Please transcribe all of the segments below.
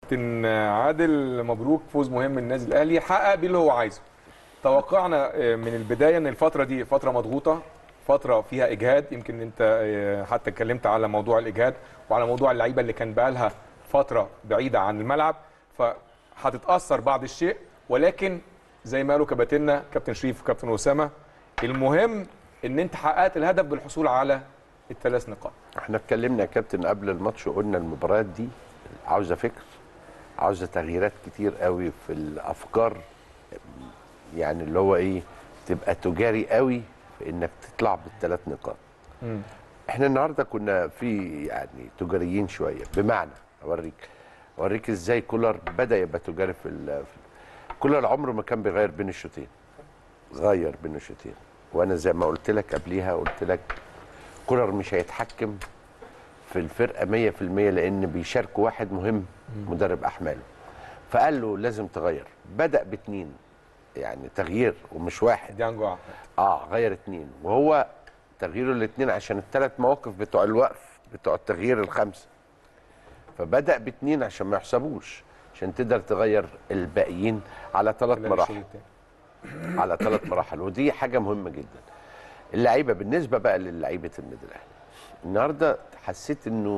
كابتن عادل مبروك فوز مهم النادي الاهلي حقق بيه اللي هو عايزه توقعنا من البدايه ان الفتره دي فتره مضغوطه فتره فيها اجهاد يمكن انت حتى اتكلمت على موضوع الاجهاد وعلى موضوع اللعيبه اللي كان بقى لها فتره بعيده عن الملعب فهتتاثر بعض الشيء ولكن زي ما قالوا كباتننا كابتن شريف وكابتن اسامه المهم ان انت حققت الهدف بالحصول على الثلاث نقاط احنا اتكلمنا يا كابتن قبل الماتش وقلنا المباريات دي عاوزه فكر عاوزه تغييرات كتير قوي في الافكار يعني اللي هو ايه تبقى تجاري قوي في انك تطلع بالثلاث نقاط مم. احنا النهارده كنا في يعني تجاريين شويه بمعنى اوريك اوريك ازاي كولر بدا يبقى تجاري في, ال- في كولر عمره ما كان بيغير بين الشوطين غير بين الشوطين وانا زي ما قلت لك قبليها قلت لك كولر مش هيتحكم في الفرقه 100% لان بيشاركوا واحد مهم مدرب احماله فقال له لازم تغير بدا باتنين يعني تغيير ومش واحد ديانجو أحمد. اه غير اتنين وهو تغييره الاتنين عشان الثلاث مواقف بتوع الوقف بتوع التغيير الخمسه فبدا باتنين عشان ما يحسبوش عشان تقدر تغير الباقيين على ثلاث خلال مراحل الشوط التاني. على ثلاث مراحل ودي حاجه مهمه جدا اللعيبه بالنسبه بقى للعيبه النادي الاهلي النهارده حسيت انه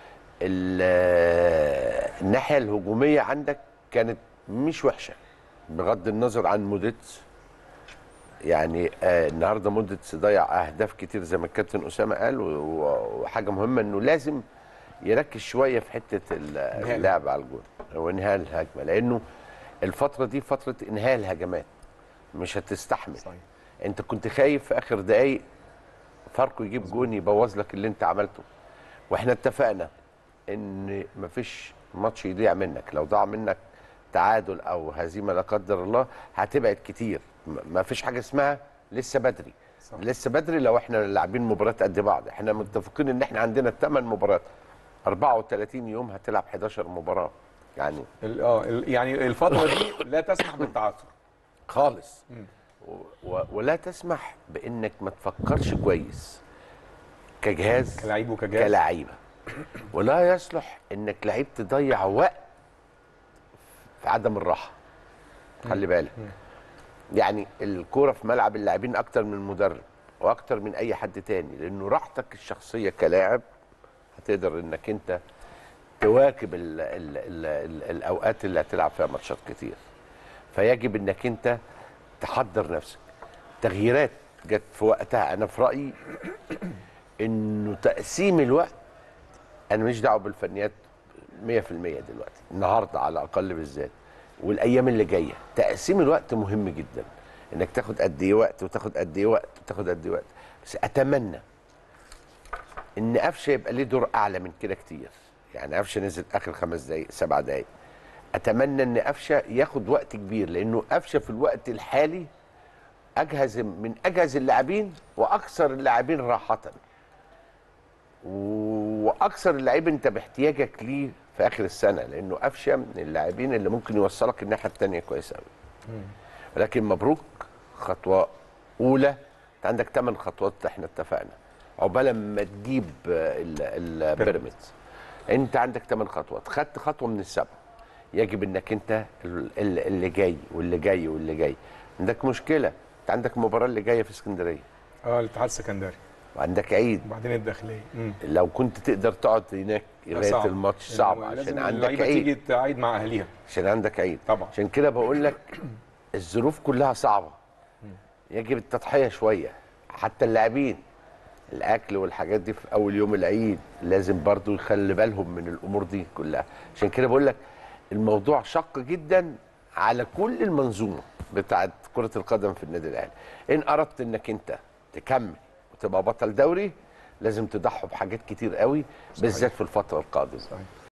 ال- الناحيه الهجوميه عندك كانت مش وحشه بغض النظر عن موديتس يعني آه النهارده موديتس ضيع اهداف كتير زي ما الكابتن اسامه قال و- و- وحاجه مهمه انه لازم يركز شويه في حته ال- إنهاء. اللعب على الجول او انهاء الهجمه لانه الفتره دي فتره انهاء الهجمات مش هتستحمل صحيح انت كنت خايف في اخر دقايق فاركو يجيب جون يبوظ لك اللي انت عملته واحنا اتفقنا ان مفيش ماتش يضيع منك لو ضاع منك تعادل او هزيمه لا قدر الله هتبعد كتير م- مفيش حاجه اسمها لسه بدري صح. لسه بدري لو احنا لاعبين مباريات قد بعض احنا متفقين ان احنا عندنا 8 مباريات 34 يوم هتلعب 11 مباراه يعني ال- اه ال- يعني الفتره دي لا تسمح بالتعثر خالص و- و- ولا تسمح بانك ما تفكرش كويس كجهاز كلاعب وكجهاز كلعيبه ولا يصلح انك لعيب تضيع وقت في عدم الراحه خلي بالك يعني الكوره في ملعب اللاعبين اكتر من المدرب واكتر من اي حد تاني لانه راحتك الشخصيه كلاعب هتقدر انك انت تواكب ال ال ال ال الاوقات اللي هتلعب فيها ماتشات كتير فيجب انك انت تحضر نفسك تغييرات جت في وقتها انا في رايي انه تقسيم الوقت انا مش دعوه بالفنيات 100% دلوقتي النهارده على الاقل بالذات والايام اللي جايه تقسيم الوقت مهم جدا انك تاخد قد ايه وقت وتاخد قد ايه وقت وتاخد قد ايه وقت بس اتمنى ان قفشه يبقى ليه دور اعلى من كده كتير يعني قفشه نزل اخر خمس دقائق سبع دقائق اتمنى ان قفشه ياخد وقت كبير لانه قفشه في الوقت الحالي اجهز من اجهز اللاعبين واكثر اللاعبين راحه واكثر اللاعبين انت باحتياجك ليه في اخر السنه لانه قفشه من اللاعبين اللي ممكن يوصلك الناحيه الثانيه كويس قوي ولكن مبروك خطوه اولى انت عندك ثمان خطوات احنا اتفقنا عقبال ما تجيب ال- البيراميدز انت عندك ثمان خطوات خدت خطوه من السبعه يجب انك انت ال- ال- اللي جاي واللي جاي واللي جاي عندك مشكله انت عندك المباراه اللي جايه في اسكندريه اه الاتحاد السكندري وعندك عيد وبعدين الداخليه مم. لو كنت تقدر تقعد هناك لغايه صعب. الماتش لأنه صعب لازم عشان عندك اللعيبة عيد تيجي تعيد مع اهليها عشان عندك عيد طبعا. عشان كده بقول لك الظروف كلها صعبه يجب التضحيه شويه حتى اللاعبين الاكل والحاجات دي في اول يوم العيد لازم برضو يخلي بالهم من الامور دي كلها عشان كده بقول لك الموضوع شق جدا على كل المنظومه بتاعت كره القدم في النادي الاهلي ان اردت انك انت تكمل وتبقى بطل دوري لازم تضحوا بحاجات كتير قوي بالذات في الفتره القادمه صحيح